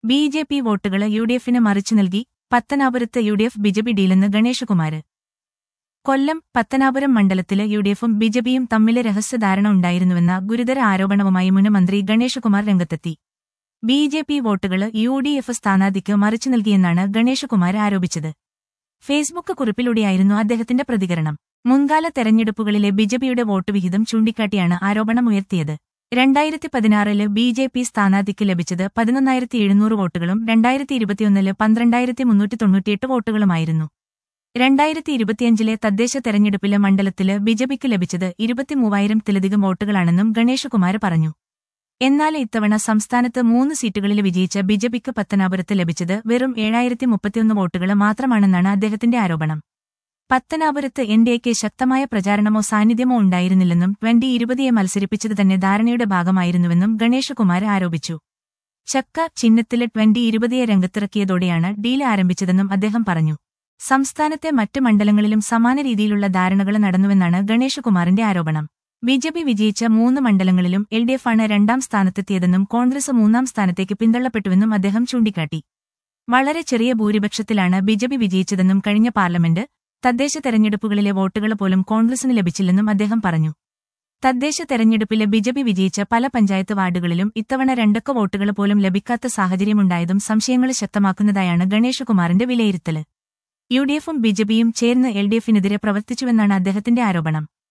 B J P വോട്ടുകൾ U D എഫിന് മറിച്ചു നൽകി പത്തനാപുരത്ത് യു ഡി എഫ് ബിജെപി ഡീലെന്ന് ഗണേശകുമാര് കൊല്ലം പത്തനാപുരം മണ്ഡലത്തില് യു ഡി എഫും ബിജെപിയും തമ്മില് രഹസ്യധാരണ ഉണ്ടായിരുന്നുവെന്ന ഗുരുതര ആരോപണവുമായി മുൻമന്ത്രി ഗണേശകുമാർ രംഗത്തെത്തി ബി ജെ പി വോട്ടുകൾ യു ഡി എഫ് സ്ഥാനാർത്ഥിക്ക് മറിച്ചു നൽകിയെന്നാണ് ഗണേശകുമാർ ആരോപിച്ചത് ഫേസ്ബുക്ക് കുറിപ്പിലൂടെയായിരുന്നു അദ്ദേഹത്തിന്റെ പ്രതികരണം മുൻകാല തെരഞ്ഞെടുപ്പുകളിലെ ബിജെപിയുടെ വോട്ട് വിഹിതം ചൂണ്ടിക്കാട്ടിയാണ് ആരോപണമുയർത്തിയത് രണ്ടായിരത്തി പതിനാറില് ബി ജെ പി സ്ഥാനാർത്ഥിക്ക് ലഭിച്ചത് പതിനൊന്നായിരത്തി എഴുന്നൂറ് വോട്ടുകളും രണ്ടായിരത്തി ഇരുപത്തിയൊന്നില് പന്ത്രണ്ടായിരത്തി മുന്നൂറ്റി തൊണ്ണൂറ്റിയെട്ട് വോട്ടുകളുമായിരുന്നു രണ്ടായിരത്തി ഇരുപത്തിയഞ്ചിലെ തദ്ദേശ തെരഞ്ഞെടുപ്പിലെ മണ്ഡലത്തില് ബിജെപിക്ക് ലഭിച്ചത് ഇരുപത്തിമൂവായിരത്തിലധികം വോട്ടുകളാണെന്നും ഗണേശകുമാർ പറഞ്ഞു എന്നാൽ ഇത്തവണ സംസ്ഥാനത്ത് മൂന്ന് സീറ്റുകളിൽ വിജയിച്ച ബിജെപിക്ക് പത്തനാപുരത്ത് ലഭിച്ചത് വെറും ഏഴായിരത്തി മുപ്പത്തിയൊന്ന് വോട്ടുകൾ മാത്രമാണെന്നാണ് അദ്ദേഹത്തിന്റെ ആരോപണം പത്തനാപുരത്ത് എൻ ഡി എക്ക് ശക്തമായ പ്രചാരണമോ സാന്നിധ്യമോ ഉണ്ടായിരുന്നില്ലെന്നും ട്വന്റി ഇരുപതിയെ മത്സരിപ്പിച്ചത് തന്നെ ധാരണയുടെ ഭാഗമായിരുന്നുവെന്നും ഗണേശകുമാർ ആരോപിച്ചു ചക്ക ചിഹ്നത്തില് ട്വന്റി ഇരുപതിയെ രംഗത്തിറക്കിയതോടെയാണ് ഡീൽ ആരംഭിച്ചതെന്നും അദ്ദേഹം പറഞ്ഞു സംസ്ഥാനത്തെ മറ്റ് മണ്ഡലങ്ങളിലും സമാന രീതിയിലുള്ള ധാരണകൾ നടന്നുവെന്നാണ് ഗണേശകുമാറിന്റെ ആരോപണം ബിജെപി വിജയിച്ച മൂന്ന് മണ്ഡലങ്ങളിലും എൽ ഡി എഫാണ് രണ്ടാം സ്ഥാനത്തെത്തിയതെന്നും കോൺഗ്രസ് മൂന്നാം സ്ഥാനത്തേക്ക് പിന്തള്ളപ്പെട്ടുവെന്നും അദ്ദേഹം ചൂണ്ടിക്കാട്ടി വളരെ ചെറിയ ഭൂരിപക്ഷത്തിലാണ് ബിജെപി വിജയിച്ചതെന്നും കഴിഞ്ഞ പാർലമെന്റ് തദ്ദേശ തെരഞ്ഞെടുപ്പുകളിലെ വോട്ടുകൾ പോലും കോൺഗ്രസിന് ലഭിച്ചില്ലെന്നും അദ്ദേഹം പറഞ്ഞു തദ്ദേശ തെരഞ്ഞെടുപ്പിലെ ബിജെപി വിജയിച്ച പല പഞ്ചായത്ത് വാർഡുകളിലും ഇത്തവണ രണ്ടക്ക വോട്ടുകൾ പോലും ലഭിക്കാത്ത സാഹചര്യമുണ്ടായതും സംശയങ്ങൾ ശക്തമാക്കുന്നതായാണ് ഗണേശകുമാറിന്റെ വിലയിരുത്തല് യു ഡി എഫും ബിജെപിയും ചേർന്ന് എൽ ഡി എഫിനെതിരെ പ്രവർത്തിച്ചുവെന്നാണ് അദ്ദേഹത്തിന്റെ ആരോപണം